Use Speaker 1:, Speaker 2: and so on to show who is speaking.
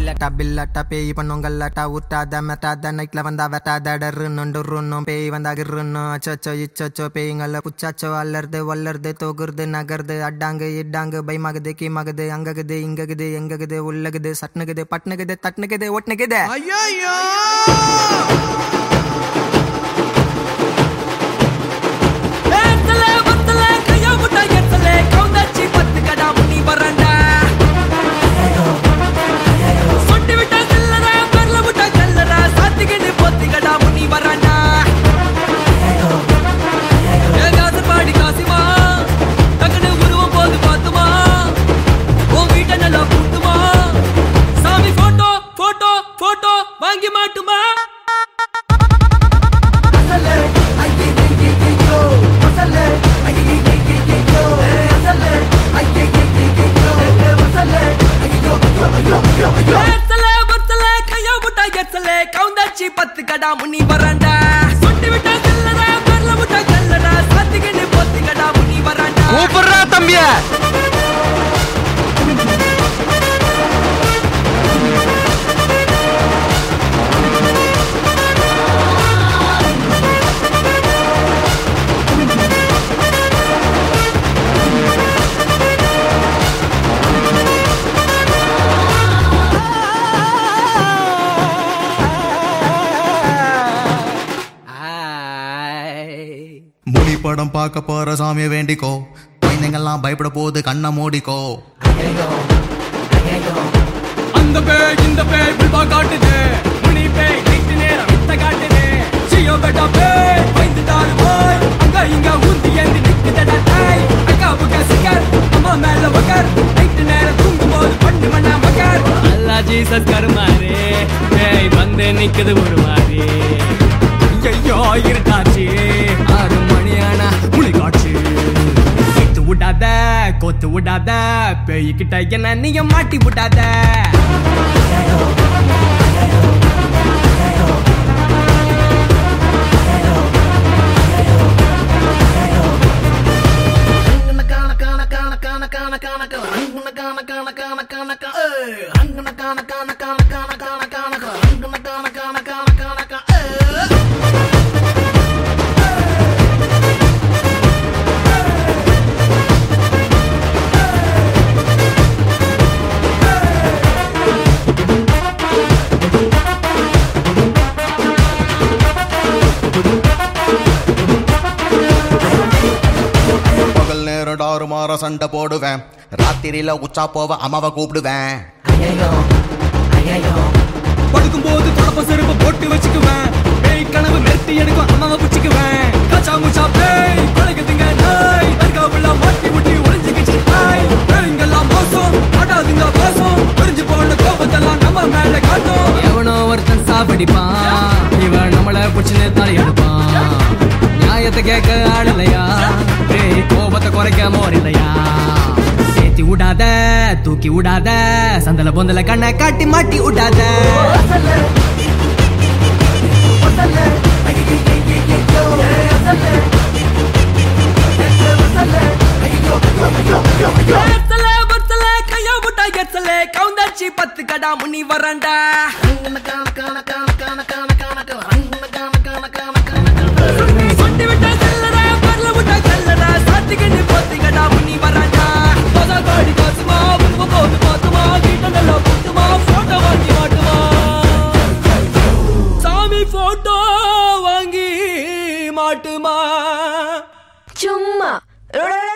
Speaker 1: இல்லட்டா பில்லட்டா பேய் பண்ணுங்கல்லட்டா ஊட்டாத மெட்டாத நைட்ல வந்தா வெட்டாத டர்ருன்னு டொர்ருன்னும் பேய் வந்தா கிருன்னும் அச்சோச்சோ இச்சோச்சோ பேய்ங்கள புச்சாச்சோ அல்லறது வல்லறது தொகுறது நகருது அட்டாங்கு இட்டாங்கு பயமாகுது கீமாகுது அங்ககுது இங்ககுது எங்ககுது உள்ளகுது சட்னுகுது பட்னுகுது தட்னுகுது ஒட்னுகுது
Speaker 2: ஐயோ
Speaker 3: ஏத்தல வத்தல கையா முட்டா ஏத்தல கவுந்தாச்சி பத்து கடா முனி வரண்டா சொட்டி விட்டா செல்லரா பெர்ல முட்டா கல்லரா சாத்திக்கிட்டு பொத்தி கடா முனி வரண்டா ஏ காசு பாடி காசிமா டக்குனு உருவம் போது பார்த்துமா உன் வீட்டை நல்லா கூட்டுமா சாமி போட்டோ போட்டோ போட்டோ வாங்கி மாட்டுமா ஏத்தல பத்தல கையா முட்டா எத்தல கவுந்தாச்சி பத்து கடா முனி வரண்டா சொட்டி விட்டா செல்லரா பெர்ல முட்டா கல்லரா சாத்திக்கிட்டு பொத்தி கடா முனி வரண்டா
Speaker 2: கூப்பிடுறா தம்பிய
Speaker 4: முனி படம் பார்க்க போற சாமியை வேண்டிக்கோ குழந்தைங்கள்லாம் பயப்பட போகுது கண்ணை மூடிக்கோ
Speaker 3: அந்த பேய் இந்த பேய் புல்பா காட்டுது முனி பேய் நைட்டு நேரம் வித்த காட்டுது சியோ பெட்டா பேய் பயந்துட்டாரு போய் அங்க இங்க ஊந்தி ஏந்தி நிக்குதடா தாய் அக்கா புக்கா சிக்கர் அம்மா மேல வக்கர் நைட்டு நேரம் தூங்கும் போது பண்ணு மண்ணா மக்கர் அல்லா ஜீசஸ் கருமாரு பேய் வந்து நிக்குது ஒரு மாதிரி ஐயோ இருட்டாச்சு ஆறு மணியானா முளி காட்சி விட்டு விடாத கோத்து விடாத பேய்கிட்ட என்ன நீங்க மாட்டி விடாத
Speaker 4: பகல் நேரம் டாறு மாற சண்டை போடுவேன் ராத்திரியில உச்சா போவ அம்மாவை கூப்பிடுவேன்
Speaker 3: படுக்கும் போது தொடப்ப செருப்பு போட்டு வச்சுக்குவேன் பேய் கனவு மெருட்டி எடுக்கும் அம்மாவை பிடிச்சுக்குவேன் கச்சா முச்சா பேய் கொலைக்குதுங்க நாய் தற்காப்புல மாட்டி முட்டி ஒளிஞ்சுக்கிச்சு நாய் பேய்ங்கெல்லாம் மோசம் ஆடாதுங்க மோசம் புரிஞ்சு போன கோபத்தெல்லாம் நம்ம மேல காட்டும் எவனோ ஒருத்தன் சாப்பிடிப்பான் இவன் நம்மள புடிச்சுன்னு தலையெடுப்பான் நியாயத்தை கேட்க ஆள் இல்லையா பேய் கோபத்தை குறைக்க மோர் இல்லையா சேர்த்தி விடாத தூக்கி விடாத சந்தல பொந்தல கண்ணை காட்டி மாட்டி விடாத ஏத்தல பத்தல கையா முட்டா எத்தல கவுந்தாச்சி பத்து கடா முனி வரண்டா சொட்டி விட்டா செல்லடா பரல முட்டா கல்லடா சாத்திக்கிட்டு பொத்தி கடா முனி வரண்டா பதா காடி காசுமா உங்க போது பாத்துமா வீட்டை நல்லா புத்துமா போட்டோ வாங்கி மாட்டுமா சாமி போட்டோ வாங்கி மாட்டுமா
Speaker 5: சும்மா